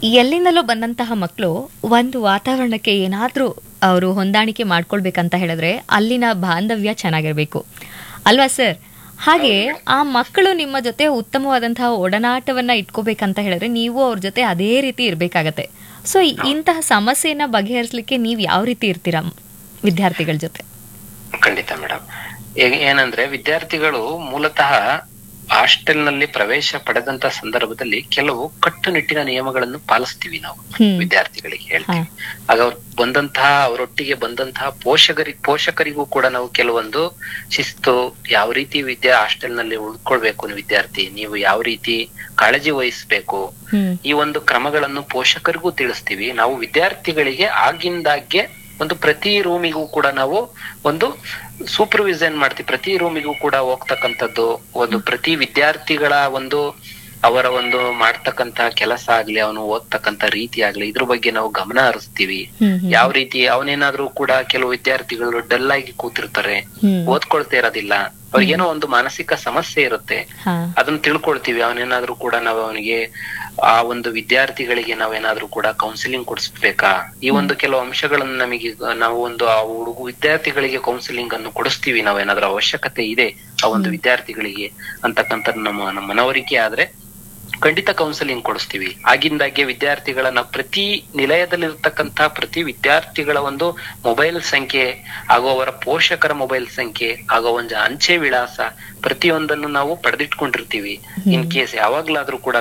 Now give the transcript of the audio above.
ಎಲ್ಲಿಂದಲೋ ಬಂದಂತಹ ಮಕ್ಕಳು ಒಂದು ವಾತಾವರಣಕ್ಕೆ ಏನಾದರೂ ಅವರು ಹೊಂದಾಣಿಕೆ ಮಾಡ್ಕೊಳ್ಬೇಕಂತ ಹೇಳಿದ್ರೆ ಅಲ್ಲಿನ ಬಾಂಧವ್ಯ ಚೆನ್ನಾಗಿರಬೇಕು ಅಲ್ವಾ ಸರ್ ಹಾಗೆ ಆ ಮಕ್ಕಳು ನಿಮ್ಮ ಜೊತೆ ಉತ್ತಮವಾದಂತಹ ಒಡನಾಟವನ್ನ ಇಟ್ಕೋಬೇಕಂತ ಹೇಳಿದ್ರೆ ನೀವು ಅವ್ರ ಜೊತೆ ಅದೇ ರೀತಿ ಇರಬೇಕಾಗತ್ತೆ ಸೊ ಇಂತಹ ಸಮಸ್ಯೆನ ಬಗೆಹರಿಸಲಿಕ್ಕೆ ನೀವು ಯಾವ ರೀತಿ ಇರ್ತೀರಾ ವಿದ್ಯಾರ್ಥಿಗಳ ಜೊತೆ ಖಂಡಿತ ಮೇಡಮ್ ಏನಂದ್ರೆ ವಿದ್ಯಾರ್ಥಿಗಳು ಮೂಲತಃ ಹಾಸ್ಟೆಲ್ ನಲ್ಲಿ ಪ್ರವೇಶ ಪಡೆದಂತ ಸಂದರ್ಭದಲ್ಲಿ ಕೆಲವು ಕಟ್ಟುನಿಟ್ಟಿನ ನಿಯಮಗಳನ್ನು ಪಾಲಿಸ್ತೀವಿ ನಾವು ಹ್ಮ್. ವಿದ್ಯಾರ್ಥಿಗಳಿಗೆ ಹೇಳ್ತೀವಿ ಆಗ ಅವ್ರು ಬಂದಂತಹ ಅವರೊಟ್ಟಿಗೆ ಬಂದಂತಹ ಪೋಷಕರಿ ಪೋಷಕರಿಗೂ ಕೂಡ ನಾವು ಕೆಲವೊಂದು ಶಿಸ್ತು ಯಾವ ರೀತಿ ವಿದ್ಯಾ ಹಾಸ್ಟೆಲ್ ನಲ್ಲಿ ಉಳ್ಕೊಳ್ಬೇಕು ನೀವು ವಿದ್ಯಾರ್ಥಿ ನೀವು ಯಾವ ರೀತಿ ಕಾಳಜಿ ವಹಿಸ್ಬೇಕು ಹ್ಮ್ ಈ ಒಂದು ಕ್ರಮಗಳನ್ನು ಪೋಷಕರಿಗೂ ತಿಳಿಸ್ತೀವಿ ನಾವು ವಿದ್ಯಾರ್ಥಿಗಳಿಗೆ ಆಗಿಂದಾಗ್ಗೆ ಒಂದು ಪ್ರತಿ ರೂಮಿಗೂ ಕೂಡ ನಾವು ಒಂದು ಸೂಪರ್ವಿಷನ್ ಮಾಡ್ತೀವಿ ಪ್ರತಿ ರೂಮಿಗೂ ಕೂಡ ಹೋಗ್ತಕ್ಕಂಥದ್ದು ಒಂದು ಪ್ರತಿ ವಿದ್ಯಾರ್ಥಿಗಳ ಒಂದು ಅವರ ಒಂದು ಮಾಡ್ತಕ್ಕಂತ ಕೆಲಸ ಆಗ್ಲಿ ಅವನು ಓದ್ತಕ್ಕಂತ ರೀತಿ ಆಗ್ಲಿ ಇದ್ರ ಬಗ್ಗೆ ನಾವು ಗಮನ ಹರಿಸ್ತೀವಿ ಹ್ಮ್ ಹ್ಮ್ ಯಾವ ರೀತಿ ಅವನೇನಾದ್ರೂ ಕೂಡ ಕೆಲವು ವಿದ್ಯಾರ್ಥಿಗಳು ಡಲ್ ಆಗಿ ಕೂತಿರ್ತಾರೆ ಹ್ಮ್ ಓದ್ಕೊಳ್ತಾ ಇರೋದಿಲ್ಲ ಅವ್ರಿಗೇನೋ ಒಂದು ಮಾನಸಿಕ ಸಮಸ್ಯೆ ಇರುತ್ತೆ ಹಾ ಅದನ್ನ ತಿಳ್ಕೊಳ್ತೀವಿ ಅವನೇನಾದ್ರೂ ಕೂಡ ನಾವು ಅವನಿಗೆ ಆ ಒಂದು ವಿದ್ಯಾರ್ಥಿಗಳಿಗೆ ನಾವೇನಾದ್ರೂ ಕೂಡ ಕೌನ್ಸಿಲಿಂಗ್ ಕೊಡಿಸ್ಬೇಕಾ ಈ ಒಂದು ಕೆಲವು ಅಂಶಗಳನ್ನ ನಮಗೆ ಈಗ ನಾವು ಒಂದು ಆ ಹುಡುಗ ವಿದ್ಯಾರ್ಥಿಗಳಿಗೆ ಕೌನ್ಸಿಲಿಂಗ್ ಅನ್ನು ಕೊಡಿಸ್ತೀವಿ ನಾವೇನಾದ್ರೂ ಅವಶ್ಯಕತೆ ಇದೆ ಆ ಒಂದು ವಿದ್ಯಾರ್ಥಿಗಳಿಗೆ ಅಂತಕ್ಕಂಥ ನಮ್ಮ ನಮ್ಮ ಮನವರಿಕೆ ಆದ್ರೆ ಖಂಡಿತ ಕೌನ್ಸಿಲಿಂಗ್ ಕೊಡಿಸ್ತೀವಿ ಆಗಿಂದಾಗೆ ವಿದ್ಯಾರ್ಥಿಗಳನ್ನ ಪ್ರತಿ ನಿಲಯದಲ್ಲಿರ್ತಕ್ಕಂತ ಪ್ರತಿ ವಿದ್ಯಾರ್ಥಿಗಳ ಒಂದು ಮೊಬೈಲ್ ಸಂಖ್ಯೆ ಹಾಗೂ ಅವರ ಪೋಷಕರ ಮೊಬೈಲ್ ಸಂಖ್ಯೆ ಹಾಗೂ ಒಂದು ಅಂಚೆ ವಿಳಾಸ ಪ್ರತಿಯೊಂದನ್ನು ನಾವು ಪಡೆದಿಟ್ಕೊಂಡಿರ್ತೀವಿ ಇನ್ ಕೇಸ್ ಯಾವಾಗ್ಲಾದ್ರೂ ಕೂಡ